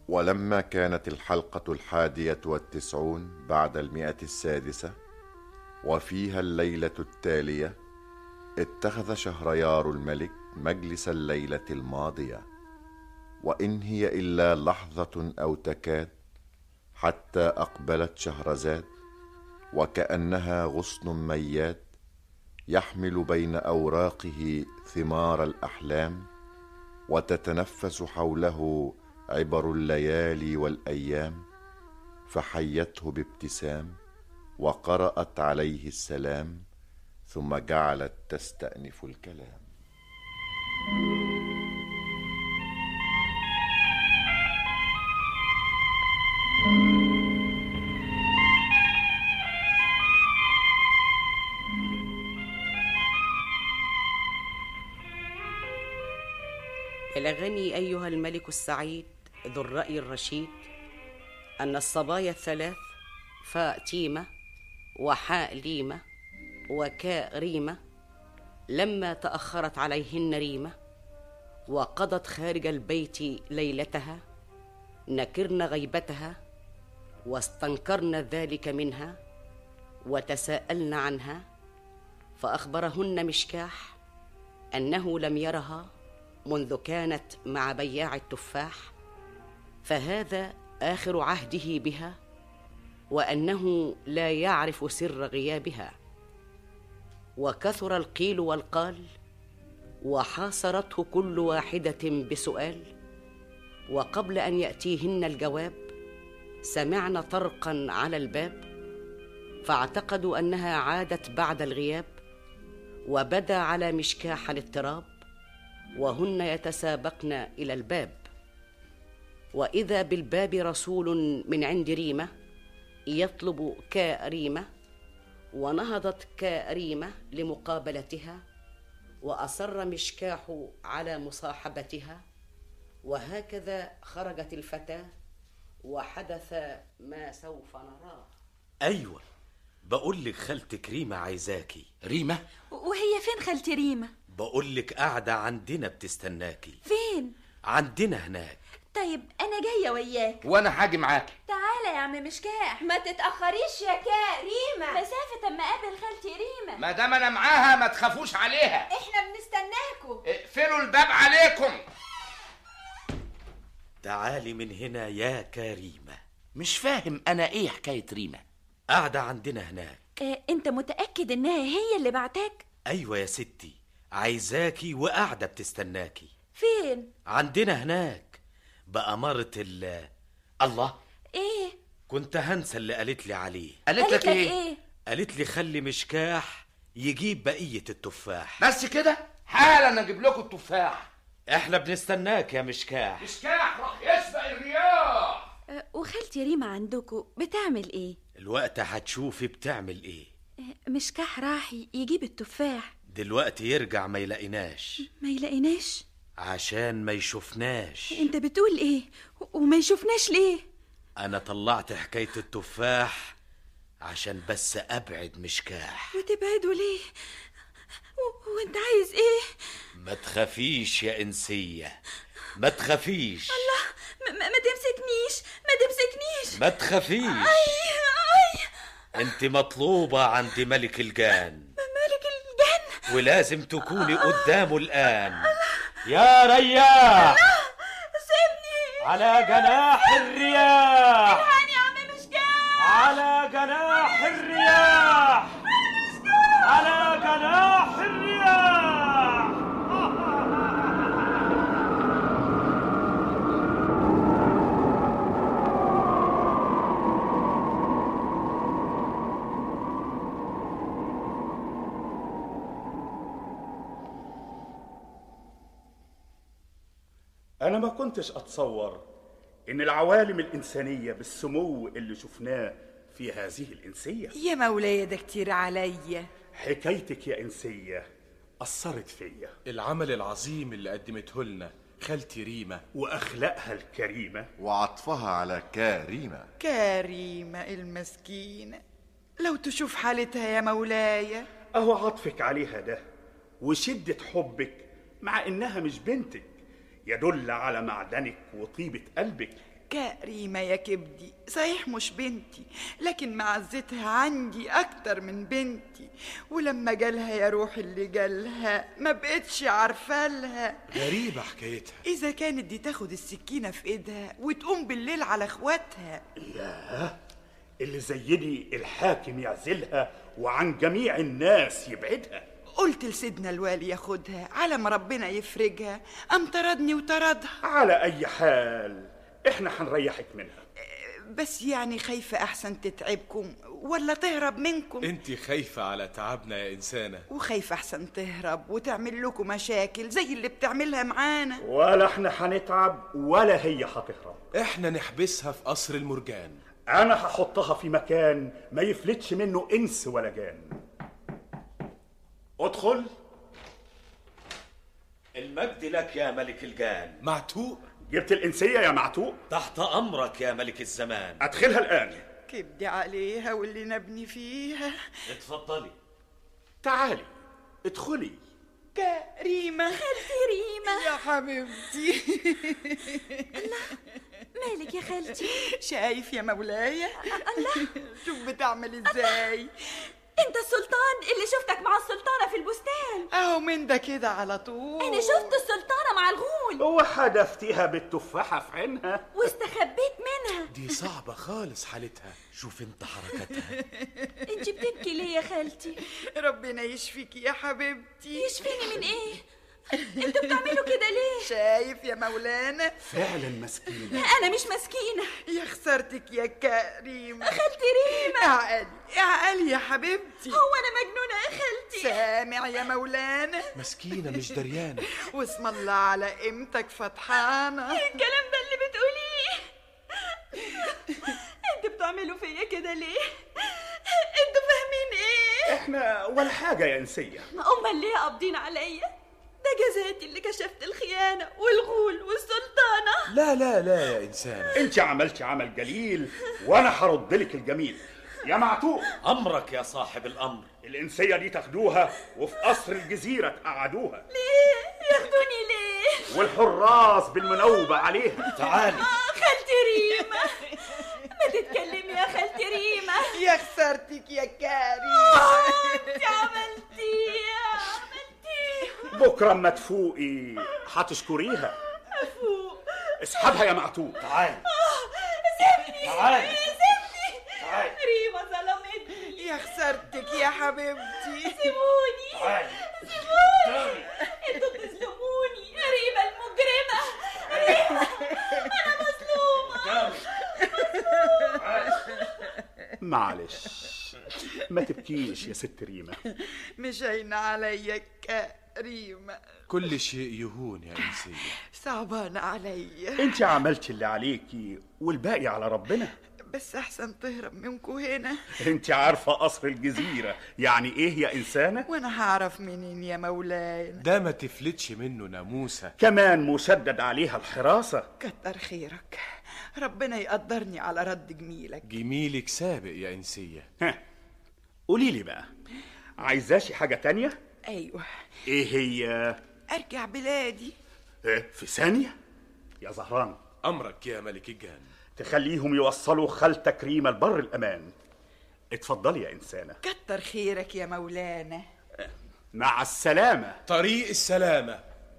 ولما كانت الحلقة الحادية والتسعون بعد المئة السادسة وفيها الليلة التالية اتخذ شهريار الملك مجلس الليلة الماضية وإن هي إلا لحظة أو تكاد حتى أقبلت شهرزاد وكأنها غصن ميات يحمل بين أوراقه ثمار الأحلام وتتنفس حوله عبر الليالي والايام فحيته بابتسام وقرات عليه السلام ثم جعلت تستانف الكلام بلغني ايها الملك السعيد ذو الراي الرشيد ان الصبايا الثلاث فاتيمه وحاء ليمه وكاء ريمه لما تاخرت عليهن ريمه وقضت خارج البيت ليلتها نكرن غيبتها واستنكرن ذلك منها وتساءلن عنها فاخبرهن مشكاح انه لم يرها منذ كانت مع بياع التفاح فهذا اخر عهده بها وانه لا يعرف سر غيابها وكثر القيل والقال وحاصرته كل واحده بسؤال وقبل ان ياتيهن الجواب سمعن طرقا على الباب فاعتقدوا انها عادت بعد الغياب وبدا على مشكاح الاضطراب وهن يتسابقن الى الباب واذا بالباب رسول من عند ريمه يطلب كريمه ونهضت كريمه لمقابلتها واصر مشكاح على مصاحبتها وهكذا خرجت الفتاه وحدث ما سوف نراه ايوه بقول لك خالتك ريمه عايزاكي ريمة وهي فين خالتي ريمة؟ بقول لك قاعده عندنا بتستناكي فين؟ عندنا هناك طيب أنا جاية وياك وانا هاجي معاكي تعالى يا عم مشكاح ما تتأخريش يا كريمة مسافة أما أقابل خالتي ريمة ما دام انا معاها ما تخافوش عليها احنا بنستناكوا اقفلوا الباب عليكم تعالي من هنا يا كريمه مش فاهم انا ايه حكايه ريمه قاعده عندنا هناك آه، أنت متأكد إنها هي اللي بعتاك؟ ايوه يا ستي عايزاكي وقاعده بتستناكي فين؟ عندنا هناك بأمارة ال الله إيه؟ كنت هنسى اللي قالت لي عليه قالت لك ايه إيه؟ قالت لي خلي مشكاح يجيب بقية التفاح بس كده حالا اجيب لكم التفاح احنا بنستناك يا مشكاح مشكاح راح يسبق الرياح آه، وخالتي ريمة عندكم بتعمل إيه؟ الوقت هتشوفي بتعمل ايه آه، مشكاح راح يجيب التفاح دلوقتي يرجع ما يلاقيناش ما يلاقيناش عشان ما يشوفناش أنت بتقول إيه؟ و- وما يشوفناش ليه؟ انا طلعت حكاية التفاح عشان بس ابعد مشكاح وتبعدوا ليه؟ و- وأنت عايز إيه؟ ما تخافيش يا انسية ما تخافيش ما, ما, ما تمسكنيش ما تمسكنيش ما تخافيش أي انت مطلوبة عند ملك الجان ملك الجن ولازم تكوني قدامه الآن يا رياح سيبني على جناح الرياح يعني يا عم مشكاح على جناح الرياح على جناح الرياح أنا ما كنتش أتصور إن العوالم الإنسانية بالسمو اللي شفناه في هذه الإنسية يا مولاي ده كتير عليا حكايتك يا إنسية أثرت فيا العمل العظيم اللي قدمته لنا خالتي ريمة وأخلاقها الكريمة وعطفها على كريمه كريمة المسكينة لو تشوف حالتها يا مولاي أهو عطفك عليها ده وشدة حبك مع إنها مش بنتك يدل على معدنك وطيبة قلبك كريمة يا كبدي صحيح مش بنتي لكن معزتها عندي أكتر من بنتي ولما جالها يا روح اللي جالها ما بقتش عارفالها غريبة حكايتها إذا كانت دي تاخد السكينة في إيدها وتقوم بالليل على إخواتها ياه اللي زي دي الحاكم يعزلها وعن جميع الناس يبعدها قلت لسيدنا الوالي ياخدها على ما ربنا يفرجها قام طردني وطردها على أي حال إحنا هنريحك منها بس يعني خايفة أحسن تتعبكم ولا تهرب منكم انت خايفة على تعبنا يا إنسانة وخايفة أحسن تهرب وتعمل لكم مشاكل زي اللي بتعملها معانا ولا إحنا هنتعب ولا هي هتهرب احنا نحبسها في قصر المرجان أنا هحطها في مكان ما يفلتش منه إنس ولا جان ادخل المجد لك يا ملك الجان معتوق جبت الإنسية يا معتوق تحت أمرك يا ملك الزمان أدخلها الآن كبدي عليها واللي نبني فيها اتفضلي تعالي ادخلي كريمة خالتي ريمة يا حبيبتي مالك يا خالتي شايف يا مولاي الله شوف بتعمل ازاي انت السلطان اللي شفتك مع السلطانة في البستان اهو من ده كده على طول انا شفت السلطانة مع الغول وحدفتيها بالتفاحة في عينها واستخبيت منها دي صعبة خالص حالتها شوف انت حركتها انت بتبكي ليه يا خالتي ربنا يشفيكي يا حبيبتي يشفيني من ايه انتوا بتعملوا كده ليه شايف يا مولانا فعلا مسكينة انا مش مسكينة يا خسارتك يا كريمة خالتي ريمة اعقلي اعقلي يا حبيبتي هو انا مجنونة يا خالتي سامع يا مولانا مسكينة مش دريانة واسم الله على قيمتك فتحانة الكلام ده اللي بتقوليه انتوا بتعملوا فيا كده ليه انتوا فاهمين ايه احنا ولا حاجة يا انسية امال ليه قابضين عليا ده جزاتي اللي كشفت الخيانة والغول والسلطانة لا لا لا يا إنسانة انت عملتي عمل جليل وانا هرد لك الجميل يا معتوق أمرك يا صاحب الأمر الانسية دي تاخدوها وفي قصر الجزيرة تقعدوها ليه ياخدوني ليه والحراس بالمنوبة عليها تعالي آه، خالتي ريمة ما تتكلمي يا خالتي ريمة يا خسارتك يا كريمة انت عملتي عملتي بكرة اما تفوقي هتشكريها افوق اسحبها يا معتوق تعالي سيبني تعالي سيبني تعالي ريمة ظلمتني يا خسارتك يا حبيبتي سيبوني تعالي سيبوني انتوا بتظلموني ريمة المجرمة ريمة انا مظلومة معلش ما تبكيش يا ست ريمة مش هين عليا كريمة كل شيء يهون يا إنسية صعبان عليا انت عملتي اللي عليكي والباقي على ربنا بس احسن تهرب منكو هنا انت عارفة قصر الجزيرة يعني ايه يا انسانة وانا هعرف منين يا مولاي ده ما تفلتش منه ناموسة كمان مشدد عليها الحراسة كتر خيرك ربنا يقدرني على رد جميلك جميلك سابق يا إنسية ها قولي لي بقى عايزاشي حاجة تانية ايوه ايه هي ارجع بلادي إيه في ثانية يا زهران أمرك يا ملك الجان تخليهم يوصلوا خالتك ريمة لبر الأمان اتفضلي يا إنسانة كتر خيرك يا مولانا مع السلامة طريق السلامة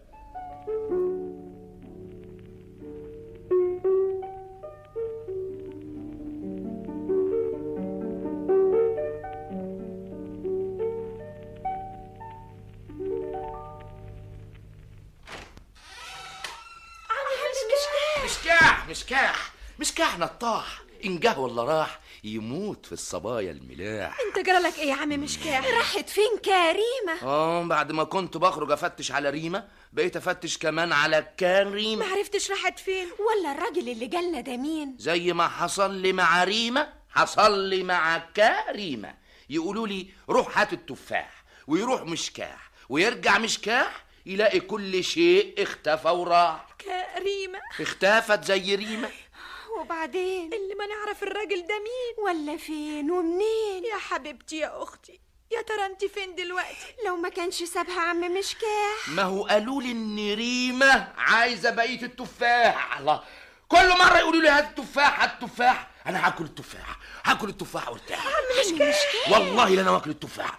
مشكاح مشكاح مشكاح نطاح إن جه ولا راح يموت في الصبايا الملاح انت جرالك ايه يا عم مشكاح راحت فين كريمة اه بعد ما كنت بخرج افتش على ريمة بقيت افتش كمان على كريمة معرفتش راحت فين ولا الراجل اللي جالنا ده مين زي ما حصل لي مع ريمة حصل لي مع كريمة يقولوا لي روح هات التفاح ويروح مشكاح ويرجع مشكاح يلاقي كل شيء اختفى وراح كريمة اختفت زي ريمة وبعدين اللي ما نعرف الراجل ده مين ولا فين ومنين يا حبيبتي يا اختي يا ترى انت فين دلوقتي لو ما كانش سابها عم مشكاح ما هو قالوا لي ان ريمة عايزة بقية التفاح الله كل مره يقولوا لي هات التفاح هات التفاح انا هاكل التفاح هاكل التفاح وارتاح والله لا انا واكل التفاح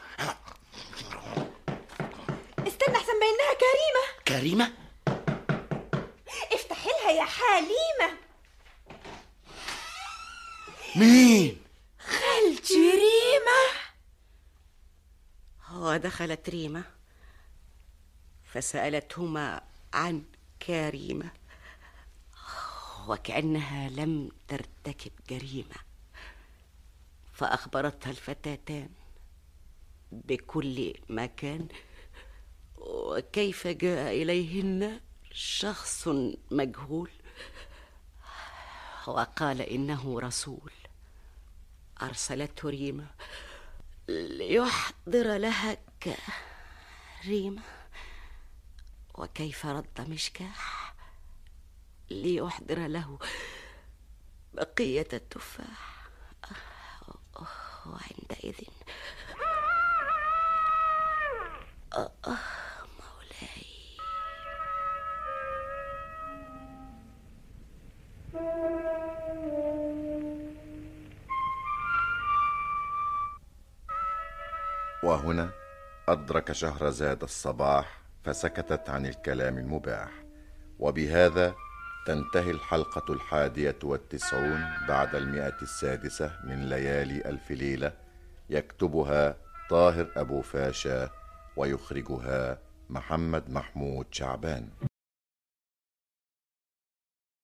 استنى احسن بينها كريمة كريمه افتحي لها يا حليمة مين خالتي ريمة ودخلت ريمة فسألتهما عن كريمة وكأنها لم ترتكب جريمة فأخبرتها الفتاتان بكل ما كان وكيف جاء إليهن شخص مجهول وقال إنه رسول أرسلته ريمة ليحضر لها كريمة وكيف رد مشكاح ليحضر له بقية التفاح وعندئذ آه مولاي وهنا أدرك شهرزاد الصباح فسكتت عن الكلام المباح وبهذا تنتهي الحلقة الحادية والتسعون بعد المئة السادسة من ليالي ألف ليلة يكتبها طاهر أبو فاشا ويخرجها محمد محمود شعبان